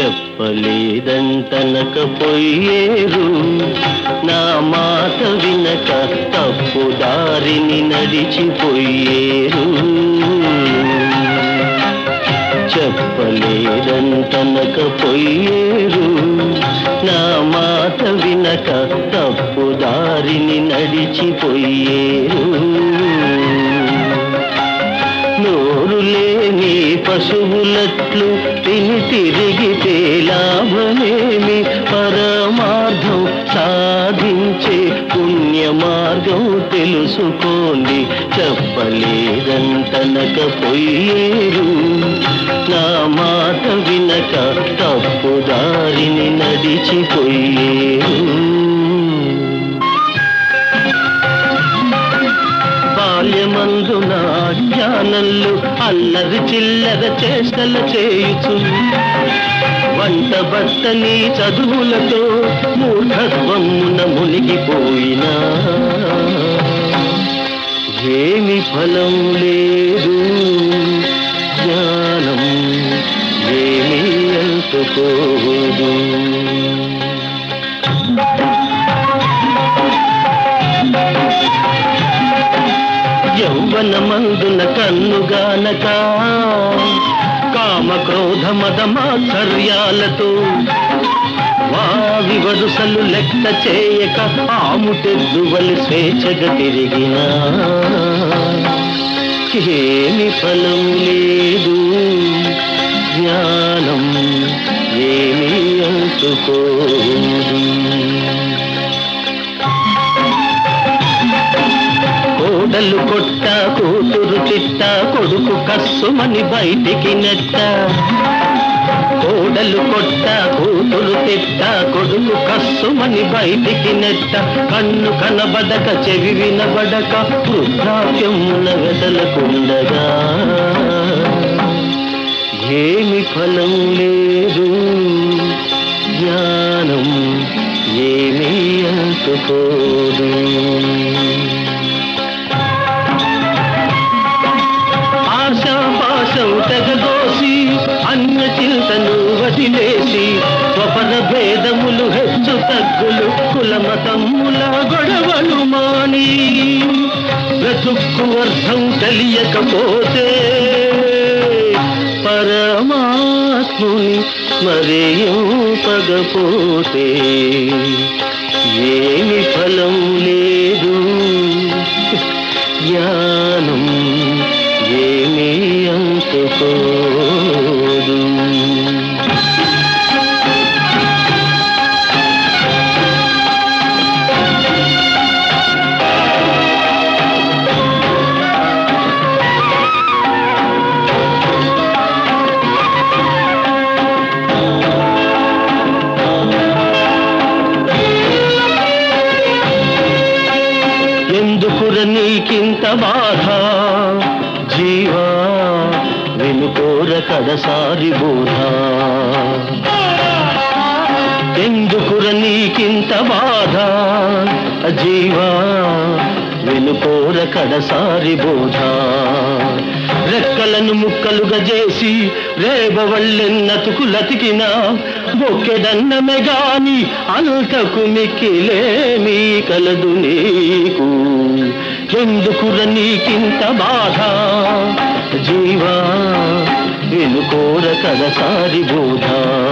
చెప్పలేదంటనకపోయేరు నా మాట వినక తప్పు దారిని నడిచిపోయేరు చెప్పలేదంటనకపోయేరు నా మాట వినక తప్పు దారిని నడిచిపోయేరు నోరు లేని పశువులట్లు తిని తిరిగితే లాభమేమి పరమార్థం సాధించే పుణ్య మార్గం తెలుసుకోండి చెప్పలేదంటనకపోయేరు నా మాట వినక తప్పు దారిని నడిచిపోయేరు బాల్యమందున జ్ఞానంలో అల్లరి చిల్లర చేష్టల చేయుచు వంట బట్టని చదువులతో మూఢత్వమున మునిగిపోయినా ఏమి ఫలం లేదు జ్ఞానం ఏమి అంటుకోదు యౌవనమందున కన్నుగానక కామ క్రోధ మద మాత్సర్యాలతో వావి వరుసలు లెక్క చేయక ఆముటెద్దువలి స్వేచ్ఛగా తిరిగిన ఏమి ఫలం లేదు జ్ఞానం ఏమి అంటుకోదు కోడలు కొట్ట కూతురు చిట్ట కొడుకు కస్సుమని బయటికి నెట్ట కోడలు కొట్ట కూతురు తిట్ట కొడుకు కస్సుమని బయటికి నెట్ట కన్ను కనబడక చెవి వినబడక వృద్ధాప్యమున వెదలకుండగా ఏమి ఫలం లేదు జ్ఞానం ఏమీ అంటుకోదు ఆశాపాశం తెగదోసి అన్య చింతను వదిలేసి స్వపర భేదములు హెచ్చు తగ్గులు కులమతమ్ముల గొడవలు మాని బ్రతుక్కు అర్థం తెలియకపోతే పరమాత్ముని మరేపగపోతే ఏమి ఫలం లేదు జ్ఞానం ఏమీ అంటుకోదు ఎందుకుర నీకింత బాధ జీవా వెనుకోర కడసారి బోధ ఎందుకుర నీకింత బాధ జీవా వెనుకోర కడసారి బోధ రెక్కలను ముక్కలుగా చేసి రేబవళ్ళెన్నతుకులతికినా బొక్కెడన్నమే గాని అంతకు మిక్కిలేమీ కలదు నీకు ఎందుకుర నీకింత బాధ జీవా వెనుకోర కడసారి బోధ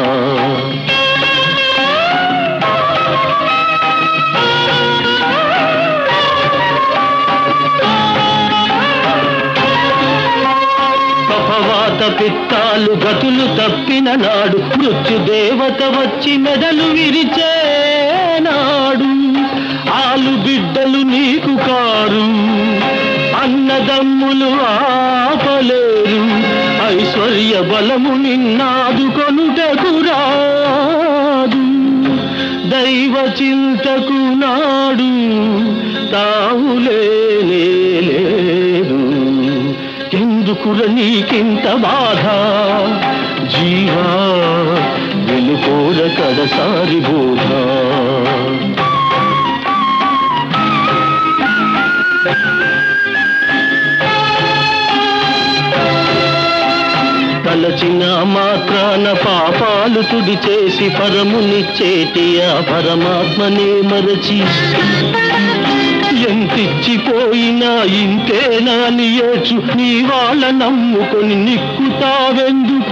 కఫవాత పిత్తాలు గతులు తప్పిన నాడు మృత్యు దేవత వచ్చి మెడలు విరిచే నాడు ఆలు బిడ్డలు నీకు కారు అన్నదమ్ములు ఆపలేరు ఐశ్వర్య బలము నిన్నాదు కొనుటకు రాదు దైవ చింతకు నాడు తావులేనే లేదు ఎందుకుర నీకింత బాధ జీవా వెనుకోర కడసారి బోధ తలచిన మాత్రాన పాపాలు తుడి చేసి పరమునిచ్చేటి ఆ పరమాత్మనే మరచి ఎంతిచ్చిపోయినా ఇంతేనా నియచు నీ వాళ్ళ నమ్ముకొని నిక్కుతావెందుకు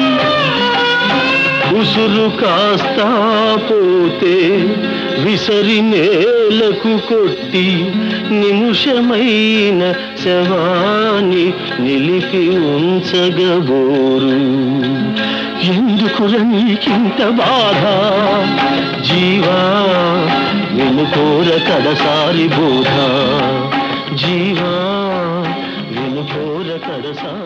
ఉసురు కాస్తా పోతే విసరి నేలకు కొట్టి నిమిషమైన శవాన్ని నిలిపి ఉంచగబోరు ఎందుకుర నీకింత బాధ జీవా వెనుకోర కడసారి బోధ జీవా వెనుకోర కడసారి